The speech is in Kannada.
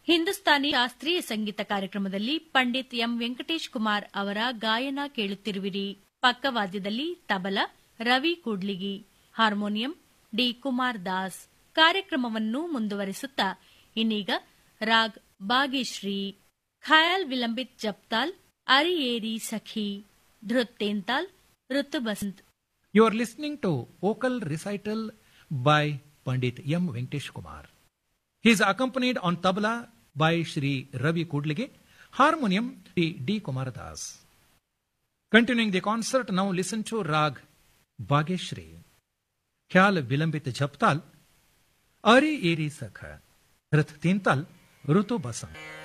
ಹಿಂದೂಸ್ತಾನಿ ಶಾಸ್ತ್ರೀಯ ಸಂಗೀತ ಕಾರ್ಯಕ್ರಮದಲ್ಲಿ ಪಂಡಿತ್ ಎಂ ವೆಂಕಟೇಶ್ ಕುಮಾರ್ ಅವರ ಗಾಯನ ಕೇಳುತ್ತಿರುವಿರಿ ಪಕ್ಕವಾದ್ಯದಲ್ಲಿ ತಬಲ ರವಿ ಕೂಡ್ಲಿಗಿ ಹಾರ್ಮೋನಿಯಂ ಡಿ ಕುಮಾರ್ ದಾಸ್ ಕಾರ್ಯಕ್ರಮವನ್ನು ಮುಂದುವರಿಸುತ್ತಾ ಇನ್ನೀಗ ರಾಗ್ ಬಾಗೇಶ್ರೀ ಖಯಾಲ್ ವಿಲಂಬಿತ್ ಜಪ್ತಾಲ್ ಅರಿಯೇರಿ ಸಖಿ ಧೃತ್ತೇಂತಾಲ್ ಋತು Basant You are listening to vocal recital by Pandit M. Venkatesh Kumar. He is accompanied on tabla by Shri Ravi Kudlige, harmonium Shri D. Kumar Das. Continuing the concert, now listen to Rag Bageshri. Khyal Vilambit Jhaptal, Ari Eri Sakha, Rith Tintal, Rutu Basant.